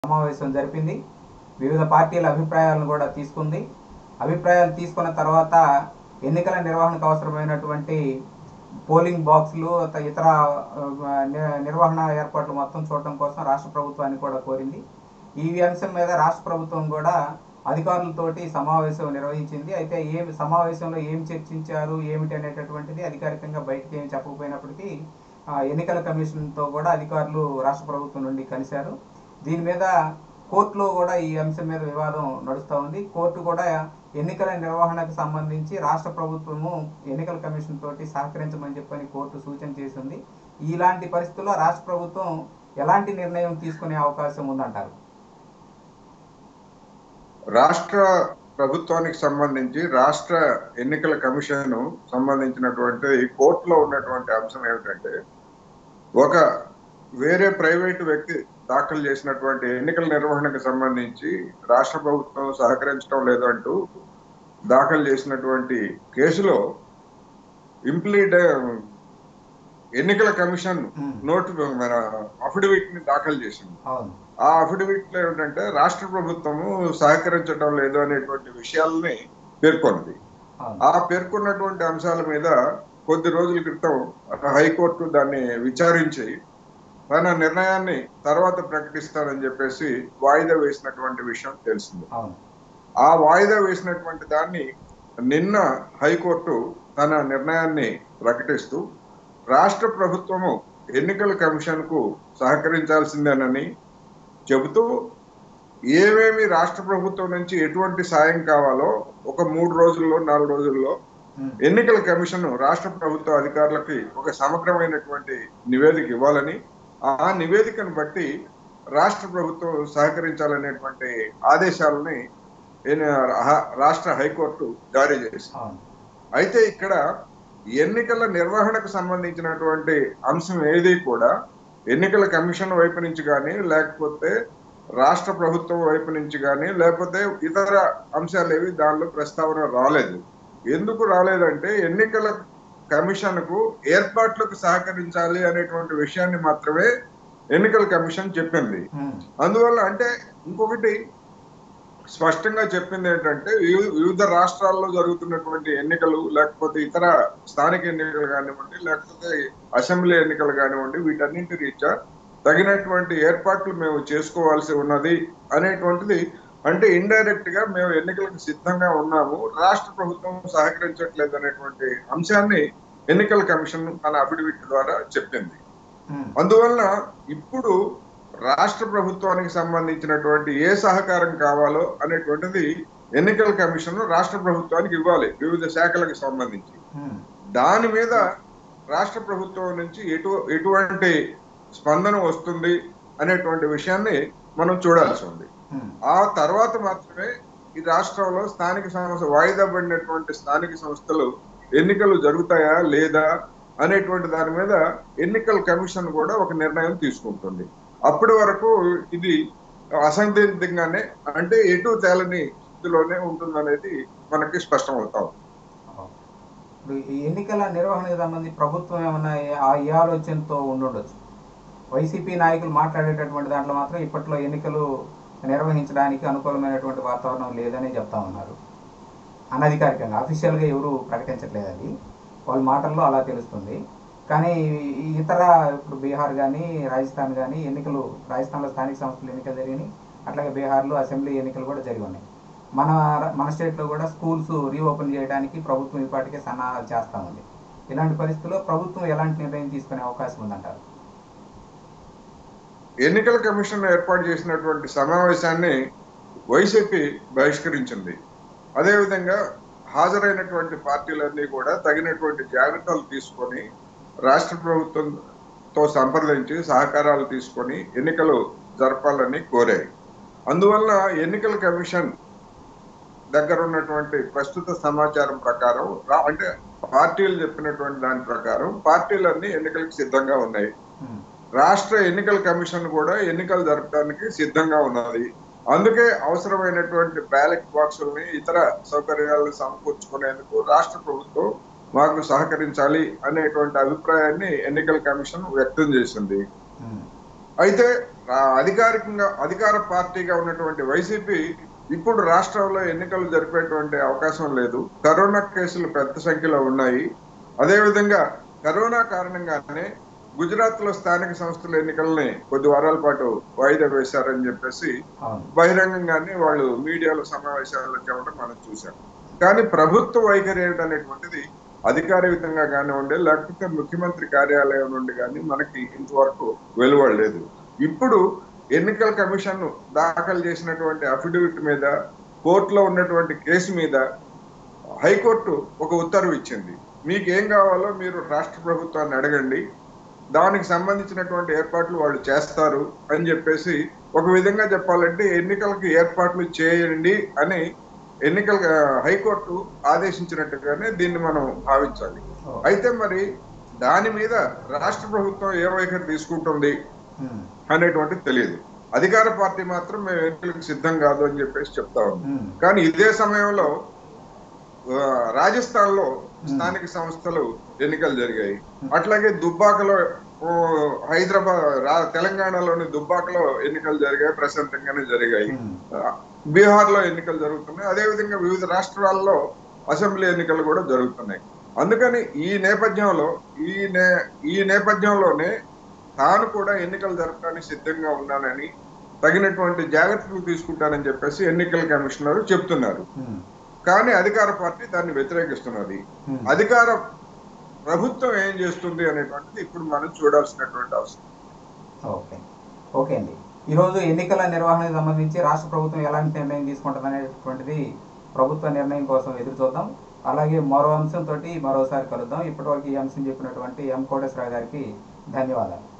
సమావేశం జరిపింది వివిధ పార్టీల అభిప్రాయాలను కూడా తీసుకుంది అభిప్రాయాలు తీసుకున్న తర్వాత ఎన్నికల నిర్వహణకు అవసరమైనటువంటి పోలింగ్ బాక్సులు త- ఇతర ఆ, ని- నిర్వహణ ఏర్పాట్లు మొత్తం చూడటం కోసం రాష్ట్ర ప్రభుత్వాన్ని కూడా కోరింది ఈ అంశం మీద రాష్ట్ర ప్రభుత్వం కూడా అధికారులతోటి సమావేశం నిర్వహించింది అయితే ఏమి సమావేశంలో ఏం చర్చించారు ఏమిటి అనేటటువంటిది అధికారికంగా బయటకు ఏమి చెప్పకపోయినప్పటికీ ఆ, ఎన్నికల కమిషన్తో కూడా అధికారులు రాష్ట్ర ప్రభుత్వం నుండి కలిశారు దీని మీద కోర్టులో కూడా ఈ అంశం మీద వివాదం నడుస్తూ ఉంది కోర్టు కూడా ఎన్నికల నిర్వహణకు సంబంధించి రాష్ట్ర ప్రభుత్వము ఎన్నికల కమిషన్ తోటి సహకరించమని చెప్పని కోర్టు సూచన చేసింది ఇలాంటి పరిస్థితుల్లో రాష్ట్ర ప్రభుత్వం ఎలాంటి నిర్ణయం తీసుకునే అవకాశం ఉందంటారు రాష్ట్ర ప్రభుత్వానికి సంబంధించి రాష్ట్ర ఎన్నికల కమిషన్ సంబంధించినటువంటి కోర్టులో ఉన్నటువంటి అంశం ఏమిటంటే ఒక వేరే ప్రైవేటు వ్యక్తి దాఖలు చేసినటువంటి ఎన్నికల నిర్వహణకు సంబంధించి రాష్ట్ర ప్రభుత్వం సహకరించడం లేదంటూ దాఖలు చేసినటువంటి కేసులో ఇంప్లీడ్ ఎన్నికల కమిషన్ Hmm. నోటు మన అఫిడవిట్ ని దాఖలు చేసింది అవును ఆ అఫిడవిట్ లో ఏమిటంటే రాష్ట్ర ప్రభుత్వము సహకరించడం లేదు అనేటువంటి విషయాలని పేర్కొన్నది అవును ఆ పేర్కొన్నటువంటి అంశాల మీద కొద్ది రోజుల క్రితం హైకోర్టు దాన్ని విచారించి తన నిర్ణయాన్ని తర్వాత ప్రకటిస్తానని చెప్పేసి వాయిదా వేసినటువంటి విషయం తెలిసింది అవును ఆ వాయిదా వేసినటువంటి దాన్ని నిన్న హైకోర్టు తన నిర్ణయాన్ని ప్రకటిస్తూ రాష్ట్ర ప్రభుత్వము ఎన్నికల కమిషన్ కు సహకరించాల్సిందేనని చెబుతూ ఏమేమి రాష్ట్ర ప్రభుత్వం నుంచి ఎటువంటి సాయం కావాలో ఒక మూడు రోజుల్లో నాలుగు రోజుల్లో ఉమ్, ఎన్నికల కమిషన్ రాష్ట్ర ప్రభుత్వ అధికారులకి ఒక సమగ్రమైనటువంటి నివేదిక ఇవ్వాలని ఆ నివేదికను బట్టి రాష్ట్ర ప్రభుత్వం సహకరించాలనేటువంటి ఆదేశాలని ఎన్- రా- రాష్ట్ర హైకోర్టు జారీ చేసింది అవును అయితే ఇక్కడ ఎన్నికల నిర్వహణకు సంబంధించినటువంటి అంశం ఏది కూడా ఎన్నికల కమిషన్ వైపు నుంచి కానీ లేకపోతే రాష్ట్ర ప్రభుత్వం వైపు నుంచి కానీ లేకపోతే ఇతర అంశాలు ఏవి దానిలో ప్రస్తావన రాలేదు ఎందుకు రాలేదంటే ఎన్నికల కమిషన్ కు ఏర్పాట్లకు సహకరించాలి అనేటువంటి విషయాన్ని మాత్రమే ఎన్నికల కమిషన్ చెప్పింది ఉమ్, అందువల్ల అంటే ఇంకొకటి స్పష్టంగా చెప్పింది ఏంటంటే వివి- వివిధ రాష్ట్రాల్లో జరుగుతున్నటువంటి ఎన్నికలు లేకపోతే ఇతర స్థానిక ఎన్నికలు కానివ్వండి లేకపోతే అసెంబ్లీ ఎన్నికలు కానివ్వండి వీటన్నింటి రీత్యా తగినటువంటి ఏర్పాట్లు మేము చేసుకోవాల్సి ఉన్నది అనేటువంటిది అంటే ఇండైరెక్ట్ గా మేము ఎన్నికలకు సిద్ధంగా ఉన్నాము రాష్ట్ర ప్రభుత్వం సహకరించట్లేదు అనేటువంటి అంశాన్ని ఎన్నికల కమిషన్ తన అఫిడవిట్ ద్వారా చెప్పింది ఉమ్, అందువలన ఇప్పుడు రాష్ట్ర ప్రభుత్వానికి సంబంధించినటువంటి ఏ సహకారం కావాలో అనేటువంటిది ఎన్నికల కమిషన్ రాష్ట్ర ప్రభుత్వానికి ఇవ్వాలి వివిధ శాఖలకు సంబంధించి ఉమ్, దాని మీద రాష్ట్ర ప్రభుత్వం నుంచి ఎటు ఎటువంటి స్పందన వస్తుంది అనేటువంటి విషయాన్ని మనం చూడాల్సి ఉంది ఉమ్, ఆ తర్వాత మాత్రమే ఈ రాష్ట్రంలో స్థానిక సంస్థ వాయిదా పడినటువంటి స్థానిక సంస్థలు ఎన్నికలు జరుగుతాయా లేదా అనేటువంటి దాని మీద ఎన్నికల కమిషన్ కూడా ఒక నిర్ణయం తీసుకుంటుంది అప్పటి వరకు ఇది అసందిగ్ధంగానే అంటే ఎటు తేలని స్థితిలోనే ఉంటుందనేది మనకి స్పష్టం అవుతాం ఇప్పుడు ఈ ఎన్నికల నిర్వహణకు సంబంధించి ప్రభుత్వం ఏమన్నా ఏ- ఆ ఏ ఆలోచనతో ఉండుండొచ్చు వైసీపీ నాయకులు మాట్లాడేటటువంటి దాంట్లో మాత్రం ఇప్పట్లో ఎన్నికలు నిర్వహించడానికి అనుకూలమైనటువంటి వాతావరణం లేదని చెప్తా ఉన్నారు అనధికారికంగా అఫీషియల్గా ఎవరు ప్రకటించట్లేదు అది వాళ్ళ మాటల్లో అలా తెలుస్తుంది కానీ ఈ ఇతర ఇప్పుడు బీహార్ కానీ రాజస్థాన్ కానీ ఎన్నికలు రాజస్థాన్లో స్థానిక సంస్థలు ఎన్నికలు జరిగినాయి అట్లాగే బీహార్లో అసెంబ్లీ ఎన్నికలు కూడా జరిగి ఉన్నాయి మన మన స్టేట్లో కూడా స్కూల్స్ రీఓపెన్ చేయడానికి ప్రభుత్వం ఇప్పటికే సన్నాహాలు చేస్తూ ఉంది ఇలాంటి పరిస్థితుల్లో ప్రభుత్వం ఎలాంటి నిర్ణయం తీసుకునే అవకాశం ఉందంటారు ఎన్నికల కమిషన్ ఏర్పాటు చేసినటువంటి సమావేశాన్ని వైసీపీ బహిష్కరించింది అదేవిధంగా హాజరైనటువంటి పార్టీలన్నీ కూడా తగినటువంటి జాగ్రత్తలు తీసుకొని రాష్ట్ర ప్రభుత్వంతో సంప్రదించి సహకారాలు తీసుకొని ఎన్నికలు జరపాలని కోరాయి అందువల్ల ఎన్నికల కమిషన్ దగ్గర ఉన్నటువంటి ప్రస్తుత సమాచారం ప్రకారం రా- అంటే పార్టీలు చెప్పినటువంటి దాని ప్రకారం పార్టీలన్నీ ఎన్నికలకు సిద్ధంగా ఉన్నాయి ఉమ్, రాష్ట్ర ఎన్నికల కమిషన్ కూడా ఎన్నికలు జరపడానికి సిద్ధంగా ఉన్నది అందుకే అవసరమైనటువంటి బ్యాలెట్ బాక్సుల్ని ఇతర సౌకర్యాలను సమకూర్చుకునేందుకు రాష్ట్ర ప్రభుత్వం మాకు సహకరించాలి అనేటువంటి అభిప్రాయాన్ని ఎన్నికల కమిషన్ వ్యక్తం చేసింది ఉమ్, అయితే ఆ, అధికారికంగా అధికార పార్టీగా ఉన్నటువంటి వైసీపీ ఇప్పుడు రాష్ట్రంలో ఎన్నికలు జరిపేటువంటి అవకాశం లేదు కరోనా కేసులు పెద్ద సంఖ్యలో ఉన్నాయి అదేవిధంగా కరోనా కారణంగానే గుజరాత్ లో స్థానిక సంస్థల ఎన్నికల్ని కొద్ది వారాల పాటు వాయిదా వేశారని చెప్పేసి అవును బహిరంగంగానే వాళ్ళు మీడియాలో సమావేశాల్లో చెప్పడం మనం చూసాం కానీ ప్రభుత్వ వైఖరి ఏమిటనేటువంటిది అధికారికంగా కానివ్వండి లేకపోతే ముఖ్యమంత్రి కార్యాలయం నుండి కానీ మనకి ఇంతవరకు వెలువడలేదు ఇప్పుడు ఎన్నికల కమిషన్ దాఖలు చేసినటువంటి అఫిడవిట్ మీద కోర్టులో ఉన్నటువంటి కేసు మీద హైకోర్టు ఒక ఉత్తర్వు ఇచ్చింది మీకు ఏం కావాలో మీరు రాష్ట్ర ప్రభుత్వాన్ని అడగండి దానికి సంబంధించినటువంటి ఏర్పాట్లు వాళ్ళు చేస్తారు అని చెప్పేసి ఒక విధంగా చెప్పాలంటే ఎన్నికలకు ఏర్పాట్లు చేయండి అని ఎన్నికల హైకోర్టు ఆదేశించినట్టుగానే దీన్ని మనం భావించాలి అయితే మరి దాని మీద రాష్ట్ర ప్రభుత్వం ఏ వైఖరి తీసుకుంటుంది ఉమ్, అనేటువంటిది తెలియదు అధికార పార్టీ మాత్రం మేము ఎన్నికలకు సిద్ధం కాదు అని చెప్పేసి చెప్తా ఉంది ఉమ్, కానీ ఇదే సమయంలో ఆ, రాజస్థాన్ లో స్థానిక సంస్థలు ఎన్నికలు జరిగాయి అట్లాగే దుబ్బాకలో ఓ, హైదరాబాద్ రా- తెలంగాణలోని దుబ్బాకలో ఎన్నికలు జరిగాయి ప్రశాంతంగానే జరిగాయి ఉమ్, ఆ, బీహార్ లో ఎన్నికలు జరుగుతున్నాయి అదే విధంగా వివిధ రాష్ట్రాల్లో అసెంబ్లీ ఎన్నికలు కూడా జరుగుతున్నాయి అందుకని ఈ నేపథ్యంలో ఈ నే ఈ నేపథ్యంలోనే తాను కూడా ఎన్నికలు జరపడానికి సిద్ధంగా ఉన్నానని తగినటువంటి జాగ్రత్తలు తీసుకుంటానని చెప్పేసి ఎన్నికల కమిషనర్ చెప్తున్నారు ఉమ్, కానీ అధికార పార్టీ దాన్ని వ్యతిరేకిస్తున్నది ఉమ్. అధికార ప్రభుత్వం ఏం చేస్తుంది అనేటువంటిది ఇప్పుడు మనం చూడాల్సినటువంటి అవసరం ఓకే ఓకే అండి ఈరోజు ఎన్నికల నిర్వహణకు సంబంధించి రాష్ట్ర ప్రభుత్వం ఎలాంటి నిర్ణయం తీసుకుంటుంది అనేటువంటిది ప్రభుత్వ నిర్ణయం కోసం ఎదురు చూద్దాం అలాగే మరో అంశంతో మరోసారి కలుద్దాం ఇప్పటివరకు ఈ అంశం చెప్పినటువంటి ఎం కోటేశ్వరరావు గారికి ధన్యవాదాలు